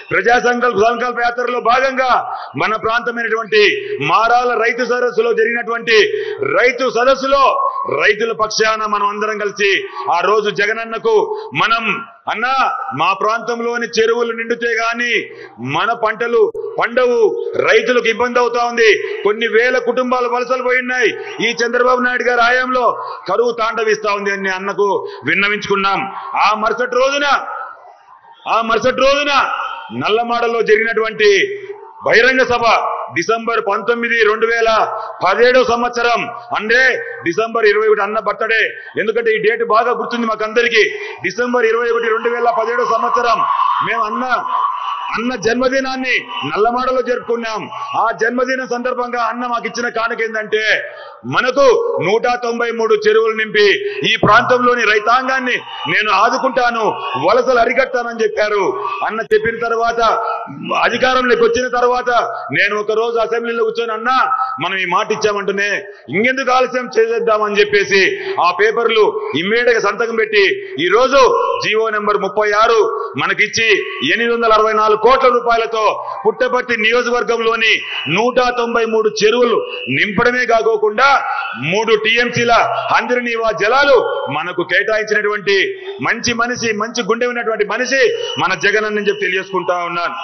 ప్రజా సంకల్ప సంకల్ప యాత్రలో భాగంగా మన ప్రాంతమైనటువంటి మారాల రైతు సదస్సులో జరిగినటువంటి రైతు సదస్సులో రైతుల పక్షాన మనం అందరం కలిసి ఆ రోజు జగనన్నకు మనం అన్నా మా ప్రాంతంలోని చెరువులు నిండితే గాని మన పంటలు పండవు రైతులకు ఇబ్బంది అవుతా ఉంది కొన్ని వేల కుటుంబాలు వలసలు పోయి ఉన్నాయి ఈ చంద్రబాబు నాయుడు గారి హయాంలో కరువు తాండవిస్తా ఉంది అని అన్నకు విన్నవించుకున్నాం ఆ మరుసటి రోజున ఆ మరుసటి రోజున నల్లమాడలో జరిగినటువంటి బహిరంగ సభ డిసెంబర్ పంతొమ్మిది రెండు వేల పదిహేడో సంవత్సరం అంటే డిసెంబర్ ఇరవై ఒకటి అన్న బర్త్డే ఎందుకంటే ఈ డేట్ బాగా గుర్తుంది మాకందరికి డిసెంబర్ ఇరవై ఒకటి రెండు వేల పదిహేడో సంవత్సరం మేము అన్న అన్న జన్మదినాన్ని నల్లమాడలో జరుపుకున్నాం ఆ జన్మదిన సందర్భంగా అన్న మాకు ఇచ్చిన కానుక ఏంటంటే మనకు నూట తొంభై మూడు చెరువులు నింపి ఈ ప్రాంతంలోని రైతాంగాన్ని నేను ఆదుకుంటాను వలసలు అరికట్టానని చెప్పారు అన్న చెప్పిన తర్వాత అధికారంలోకి వచ్చిన తర్వాత నేను ఒక రోజు అసెంబ్లీలో కూర్చొని అన్నా మనం ఈ మాట ఇచ్చామంటేనే ఇంకెందుకు ఆలస్యం చేసేద్దామని చెప్పేసి ఆ పేపర్లు ఇమ్మీడియట్ గా సంతకం పెట్టి ఈ రోజు జీవో నెంబర్ ముప్పై ఆరు మనకిచ్చి ఎనిమిది వందల అరవై నాలుగు కోట్ల రూపాయలతో పుట్టపర్తి నియోజకవర్గంలోని నూట తొంభై మూడు చెరువులు నింపడమే కాకోకుండా మూడు టీఎంసీల అందరినీవా జలాలు మనకు కేటాయించినటువంటి మంచి మనిషి మంచి గుండె ఉన్నటువంటి మనిషి మన జగన్ అని చెప్పి తెలియజేసుకుంటా ఉన్నాను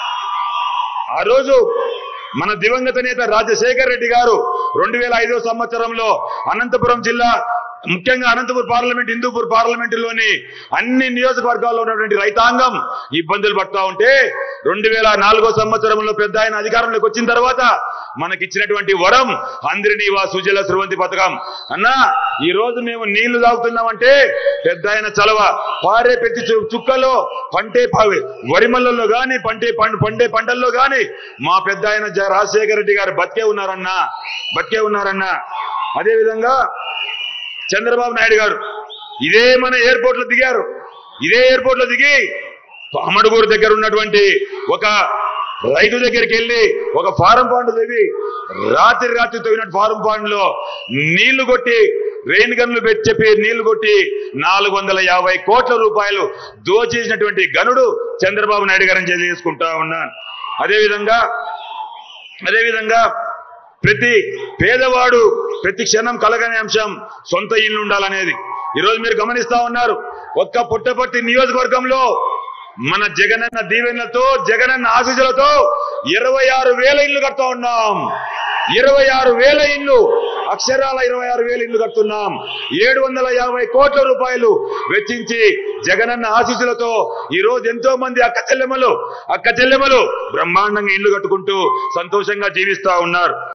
ఆ రోజు మన దివంగత నేత రాజశేఖర్ రెడ్డి గారు రెండు వేల ఐదో సంవత్సరంలో అనంతపురం జిల్లా ముఖ్యంగా అనంతపురం పార్లమెంట్ హిందూపూర్ పార్లమెంటులోని అన్ని నియోజకవర్గాల్లో ఉన్నటువంటి రైతాంగం ఇబ్బందులు పడతా ఉంటే రెండు వేల నాలుగో సంవత్సరంలో పెద్ద ఆయన అధికారంలోకి వచ్చిన తర్వాత మనకిచ్చినటువంటి వరం అందరినీ వా సుజల స్రవంతి పథకం అన్నా ఈ రోజు మేము నీళ్లు తాగుతున్నామంటే పెద్ద ఆయన చలవ పారే ప్రతి చు- చుక్కలో పంటే ప- వరిమల్లలో గాని పంటే పండు పండే పంటల్లో గాని మా పెద్ద ఆయన జ- రాజశేఖర రెడ్డి గారు బతికే ఉన్నారన్నా బతికే ఉన్నారన్నా అదే విధంగా చంద్రబాబు నాయుడు గారు ఇదే మన ఎయిర్పోర్ట్ లో దిగారు ఇదే ఎయిర్పోర్ట్ లో దిగి అమడుగూరు దగ్గర ఉన్నటువంటి ఒక రైతు దగ్గరికి వెళ్ళి ఒక ఫారం పాండ్ దిగి రాత్రి రాత్రి తవ్వినట్టు ఫారం పాండ్ లో నీళ్లు కొట్టి రెయిన్ గన్లు పెట్టి చెప్పి నీళ్లు కొట్టి నాలుగు వందల యాభై కోట్ల రూపాయలు దోచేసినటువంటి గనుడు చంద్రబాబు నాయుడు గారిని చేసుకుంటా ఉన్నాను అదేవిధంగా అదేవిధంగా ప్రతి పేదవాడు ప్రతి క్షణం కలగని అంశం సొంత ఇల్లు ఉండాలనేది ఈరోజు మీరు గమనిస్తా ఉన్నారు ఒక్క పుట్టపర్తి నియోజకవర్గంలో మన జగనన్న దీవెనలతో జగనన్న ఆశీస్సులతో ఇరవై ఆరు వేల ఇల్లు కడతా ఉన్నాం ఇరవై ఆరు వేల ఇల్లు అక్షరాల ఇరవై ఆరు వేల ఇల్లు కడుతున్నాం ఏడు వందల యాభై కోట్ల రూపాయలు వెచ్చించి జగనన్న ఆశీస్సులతో ఈ రోజు ఎంతో మంది అక్క చెల్లెమ్మలు అక్క చెల్లెమ్మలు బ్రహ్మాండంగా ఇల్లు కట్టుకుంటూ సంతోషంగా జీవిస్తా ఉన్నారు